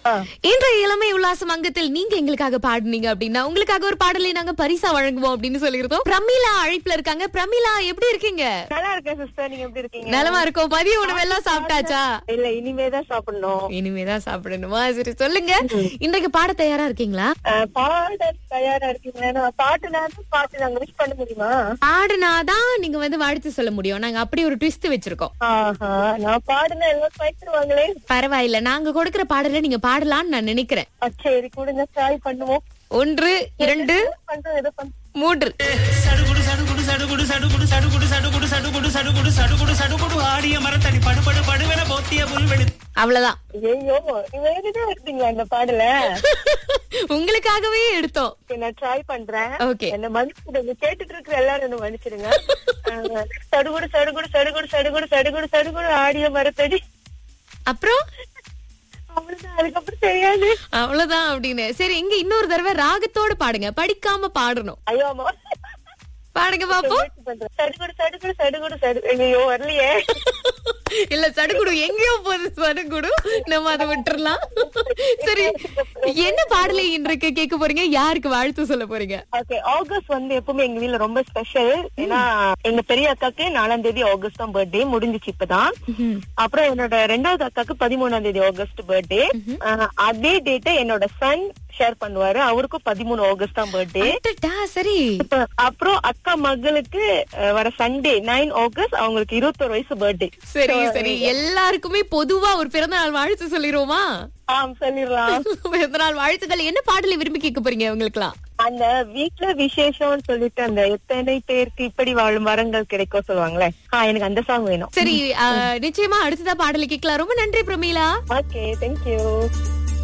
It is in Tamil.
இன்றைய இளமை உல்லாசம் அங்கத்தில் நீங்க எங்களுக்காக பாடுனீங்க அப்படின்னா உங்களுக்காக ஒரு பாடலை நாங்க பரிசா வழங்குவோம் அப்படின்னு சொல்லியிருந்தோம் பிரமிளா அழைப்புல இருக்காங்க பிரமிளா எப்படி இருக்கீங்க நல்லா இருக்கேன் சிஸ்டர் நீங்க எப்படி இருக்கீங்க நலமா இருக்கோம் மதிய உணவு எல்லாம் சாப்பிட்டாச்சா இல்ல இனிமே தான் சாப்பிடணும் இனிமேதான் சாப்பிடணுமா சரி சொல்லுங்க இன்றைக்கு பாட தயாரா இருக்கீங்களா அஹ், பாட தயாரா இருக்கீங்களா பாட்டு நேரம் பாட்டு நாங்க விஷ் பண்ண முடியுமா பாடுனாதான் நீங்க வந்து வாழ்த்து சொல்ல முடியும் நாங்க அப்படி ஒரு ட்விஸ்ட் வச்சிருக்கோம் ஆஹா நான் பாடுனா எல்லாம் பயத்துருவாங்களே பரவாயில்ல நாங்க கொடுக்கிற பாடல நீங்க பாடலாம்னு நான் நினைக்கிறேன் அஹ், சரி கொடுங்க ட்ரை பண்ணுவோம் ஒன்று இரண்டு பண்றோம் எதோ பண்றோம் மூன்று சடுகுடு சடுகுடு சடுகுடு சடுகுடு சடுகுடு சடுகுடு சடுகுடு சடுகுடு சடுகுடு சடுகுடு ஆடிய மரத்தடி படுபடு படுவென போத்திய புல்வெளி அவ்வளவுதான் ஐயோ நீங்க எழுதிதான் எடுத்தீங்களா இந்த பாடல உங்களுக்காகவே எடுத்தோம் சரி, நான் ட்ரை பண்றேன் Okay. என்ன மன்னிச்சிடுங்க கேட்டுட்டு இருக்கிற எல்லாரும் என்ன மன்னிச்சிடுங்க அஹ், சடுகுடு சடுகுடு சடுகுடு சடுகுடு சடுகுடு சடுகுடு ஆடிய மரத்தடி அப்புறம் அவ்வளவுதான் அதுக்கப்புறம் தெரியாது அவ்வளவுதான் அப்படின்னு சரி இங்க இன்னொரு தடவை ராகத்தோட பாடுங்க படிக்காம பாடணும் ஐயோ அம்மா பாடுங்க பாப்போம் முயற்சி பண்றேன். சடுகுடு சடுகுடு சடுகுடு சடு ஐயோ வரலையே இல்ல சடுகுடு எங்கேயோ போகுது சடுகுடு நம்ம அதை விட்டுறலாம் சரி என்ன பாடலை இன்றைக்கு கேட்க போறீங்க யாருக்கு வாழ்த்து சொல்ல போறீங்க ஓகே ஆகஸ்ட் வந்து எப்பவுமே எங்க வீட்ல ரொம்ப ஸ்பெஷல் ஏன்னா எங்க பெரிய அக்காக்கு நாலாம் தேதி ஆகஸ்ட் தான் பர்த்டே முடிஞ்சுச்சு இப்பதான் அப்புறம் என்னோட ரெண்டாவது அக்காக்கு பதிமூணாம் தேதி ஆகஸ்ட் பர்த்டே அதே டேட்டை என்னோட சன் ஷேர் பண்ணுவாரு அவருக்கும் பதிமூணு ஆகஸ்ட் தான் பர்த்டே அடடா, சரி அப்புறம் அக்கா மகளுக்கு அஹ், வர சண்டே நைன் ஆகஸ்ட் அவங்களுக்கு இருபத்தொரு வயசு பர்த்டே சரி சரி எல்லாருக்குமே பொதுவா ஒரு பிறந்த நாள் வாழ்த்து சொல்லிடுவோமா ஆம் சொல்லிடலாம் பிறந்த நாள் வாழ்த்துக்கள் என்ன பாடலை விரும்பி கேட்க போறீங்க உங்களுக்குலாம் அந்த வீட்ல விசேஷம்னு சொல்லிட்டு அந்த எத்தனை பேருக்கு இப்படி வாழும் வரங்கள் கிடைக்கும் சொல்லுவாங்களே ஆ எனக்கு அந்த சாங் வேணும் சரி ஆ, நிச்சயமா அடுத்ததா பாடலை கேட்கலாம் ரொம்ப நன்றி பிரமீளா ஓகே தேங்க்யூ